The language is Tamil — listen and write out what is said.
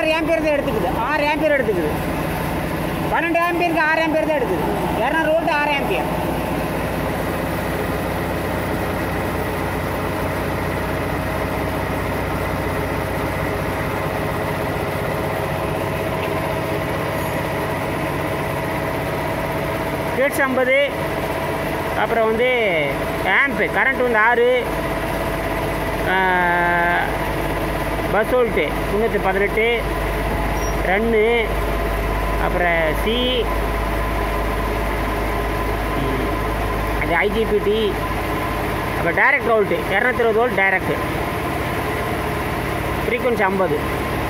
ஆறு ஆம்பியர் தான் எடுத்துக்குது ஆறு ஆம்பியர் எடுத்துக்குது பன்னெண்டு ஆம்பியருக்கு ஆறு ஆம்பியர் தான் எடுக்குது இரநூறு வோல்ட் ஆறு ஆம்பியர் கேட்ஸ் ஐம்பது அப்புறம் வந்து ஆம்ப்பு கரண்ட் வந்து ஆறு பஸ் வோல்ட்டு முந்நூற்றி பதினெட்டு ரன்னு அப்புறம் சி அது ஐஜிபிடி அப்புறம் டைரக்ட் வோல்ட்டு இரநூத்தி இருபது வோல்ட் டைரக்ட் ஃப்ரீக்வன்சி ஐம்பது